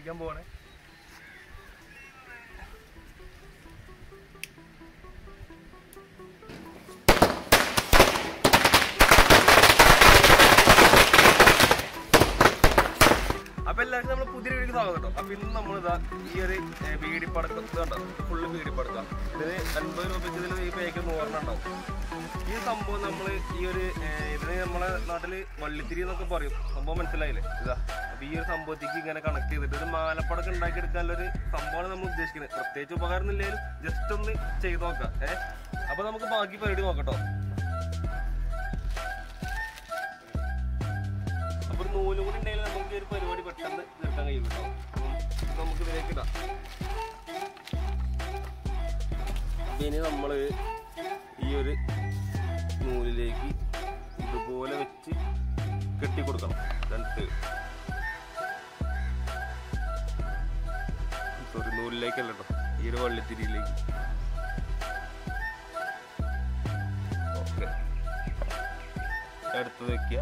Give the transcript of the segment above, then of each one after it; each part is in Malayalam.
പൊട്ടിക്കാൻ പോവാണേ അപ്പൊ എല്ലാവർക്കും നമ്മൾ പുതിയ വീഡിയോ സ്വാഗതം കേട്ടോ അപ്പൊ ഇന്ന് നമ്മളിതാ ഈ ഒരു വീടിപ്പടക്കം കണ്ടോ ഫുള്ള് വീടിപ്പടക്കാം ഇതിന് അൻപത് രൂപയ്ക്ക് ഇതിൽ ഈ പേക്ക് നൂറെണ്ണം ഉണ്ടാവും ഈ സംഭവം നമ്മൾ ഈ ഒരു ഏർ, ഇതിന് നമ്മളെ നാട്ടില് വള്ളിത്തിരി എന്നൊക്കെ പറയും സംഭവം മനസ്സിലായില്ലേ ഇതാ അപ്പൊ ഈ ഒരു സംഭവത്തേക്ക് ഇങ്ങനെ കണക്ട് ചെയ്തിട്ട് ഒരു മാലപ്പടക്കം ഉണ്ടാക്കി എടുക്കാനുള്ള ഒരു സംഭവമാണ് നമ്മൾ ഉദ്ദേശിക്കുന്നത് പ്രത്യേകിച്ച് ഉപകാരം ഇല്ലെങ്കിലും ജസ്റ്റ് ഒന്ന് ചെയ്ത് നോക്കാം ഏഹ് അപ്പൊ നമുക്ക് ബാക്കി പരിപാടി നോക്കട്ടോ അപ്പൊ ഒരു നൂലും കൂടി ഉണ്ടെങ്കിൽ നമുക്ക് ഈ ഒരു പരിപാടി പെട്ടെന്ന് തീർക്കാൻ കഴിയും കേട്ടോ അപ്പം ഇത് നമുക്ക് ഇതിലേക്ക് ഇടാം അപ്പൊ ഇനി നമ്മള് ഈ ഒരു നൂലിലേക്ക് ഇതുപോലെ വെച്ച് കെട്ടി കൊടുക്കണം രണ്ട് സോറി നൂലിലേക്കല്ല കേട്ടോ ഈ ഒരു വള്ളിത്തിരിയിലേക്ക് ഓക്കെ അടുത്ത് വെക്കുക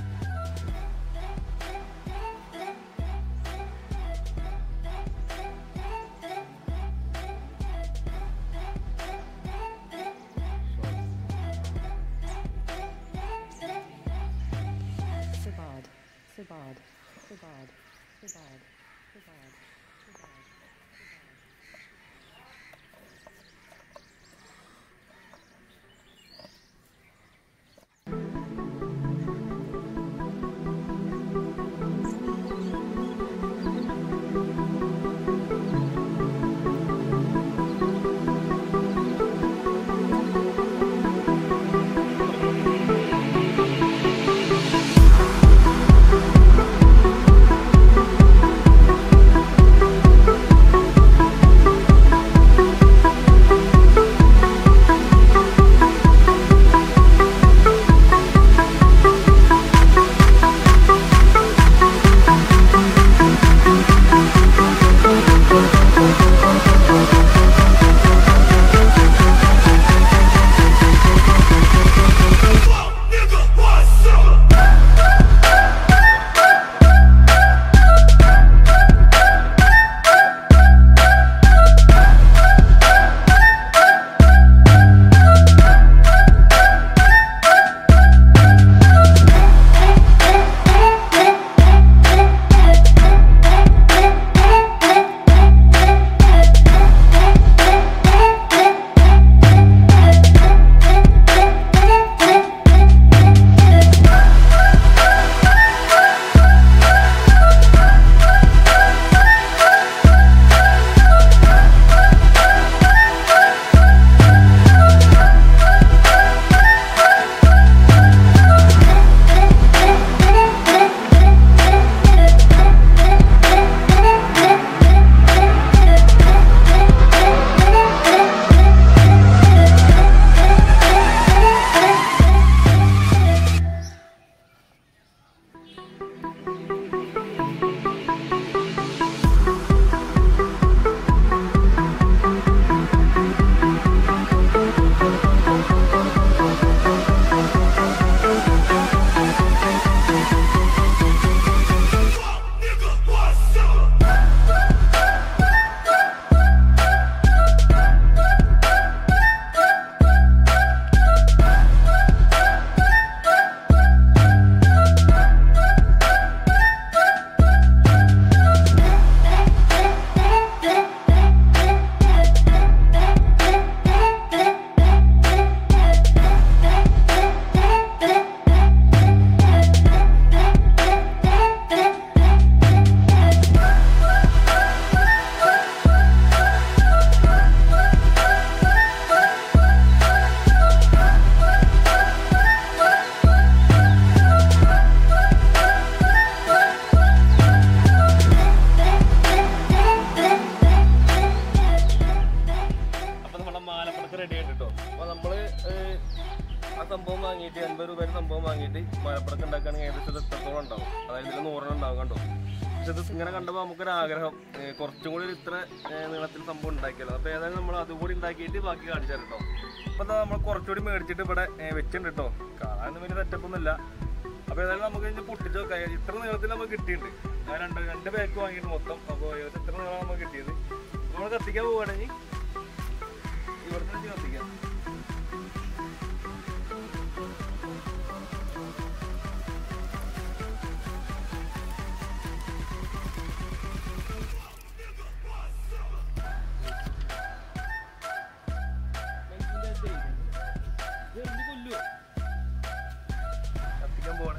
Sabad, Sabad, Sabad, Sabad, Sabad, Sabad. അപ്പൊ നമ്മളെ മാലപ്പടക്കം റെഡി ആയിട്ട് കേട്ടോ അപ്പൊ നമ്മള് ഏഹ്, ആ സംഭവം വാങ്ങിയിട്ട് എൺപത് രൂപയുടെ സംഭവം വാങ്ങിയിട്ട് മാലപ്പടക്കം ഉണ്ടാക്കുകയാണെങ്കിൽ ഏകദേശം ഇത് എത്രത്തോളം ഉണ്ടാവും അതായത് ഇതിൽ നൂറെണ്ണം ഉണ്ടാവും കണ്ടോ പക്ഷെ ഇത് ഇങ്ങനെ കണ്ടപ്പോൾ നമുക്കൊരു ആഗ്രഹം ഏഹ്, കുറച്ചും കൂടി ഒരു ഇത്ര ഏഹ്, നീളത്തിൽ സംഭവം ഉണ്ടാക്കിയല്ലോ അപ്പൊ ഏതായാലും നമ്മൾ അതുകൂടി ഉണ്ടാക്കിയിട്ട് ബാക്കി കാണിച്ചു തരാം കേട്ടോ അപ്പൊ ദാ നമ്മൾ കുറച്ചുകൂടി മേടിച്ചിട്ട് ഇവിടെ ഏഹ്, വെച്ചിട്ടുണ്ട് കേട്ടോ കാണാനൊന്നും വലിയ സെറ്റപ്പ് ഒന്നുമില്ല അപ്പൊ ഏതായാലും നമുക്ക് ഇനി പൊട്ടിച്ച് നോക്കാം ഇത്ര നീളത്തിൽ നമുക്ക് കിട്ടിയിട്ടുണ്ട് ആ രണ്ട് രണ്ട് പാക്ക് വാങ്ങിയിട്ട് മൊത്തം അപ്പോൾ ഏകദേശം എത്ര നീളമാണ് നമുക്ക് കിട്ടിയത് നമ്മൾ കത്തിക്കാൻ പോവുകയാണെങ്കിൽ ഇവിടുന്ന് വെച്ച് കത്തിക്കാം കത്തിക്കാൻ പോവാണ്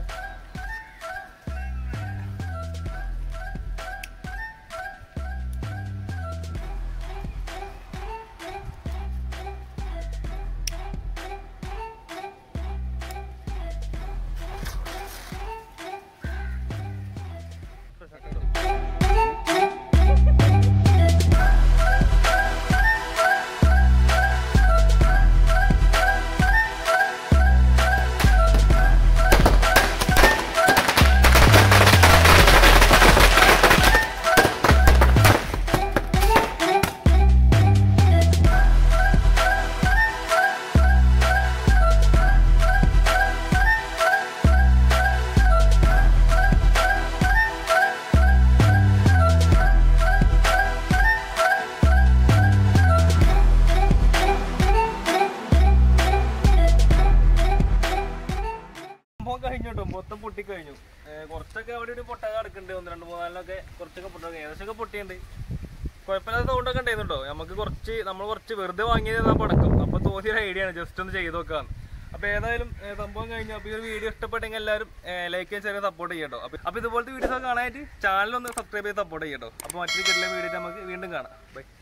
സംഭവം കഴിഞ്ഞു കേട്ടോ മൊത്തം പൊട്ടിക്കഴിഞ്ഞു ഏർ കുറച്ചൊക്കെ അവിടെ ഒരു പൊട്ടക കിടക്കുന്നുണ്ട് ഒന്ന് രണ്ട് മൂന്നാലിനൊക്കെ കുറച്ചൊക്കെ പൊട്ടക ഏകദേശമൊക്കെ പൊട്ടിയുണ്ട് കുഴപ്പമില്ലാത്ത സൗണ്ടൊക്കെ ഉണ്ടായിരുന്നുണ്ടോ നമുക്ക് കുറച്ച് നമ്മൾ കുറച്ച് വെറുതെ വാങ്ങിയത് ആ പടക്കം അപ്പോൾ തോന്നിയൊരു ഐഡിയ ആണ് ജസ്റ്റ് ഒന്ന് ചെയ്ത് നോക്കാന്ന് അപ്പോൾ ഏതായാലും ഏർ സംഭവം കഴിഞ്ഞു അപ്പോൾ ഈ ഒരു വീഡിയോ ഇഷ്ടപ്പെട്ടെങ്കിൽ എല്ലാവരും ലൈക്ക് ചെയ്യാൻ ചെറിയ സപ്പോർട്ട് ചെയ്യട്ടോ അപ്പോൾ അപ്പോൾ ഇതുപോലത്തെ വീഡിയോസ് ഒക്കെ കാണാനായിട്ട് ചാനൽ ഒന്ന് സബ്സ്ക്രൈബ് ചെയ്ത് സപ്പോർട്ട് ചെയ്യട്ടോ അപ്പോൾ മറ്റൊരു കിട്ടിയ വീഡിയോ നമുക്ക് വീണ്ടും കാണാം ബൈ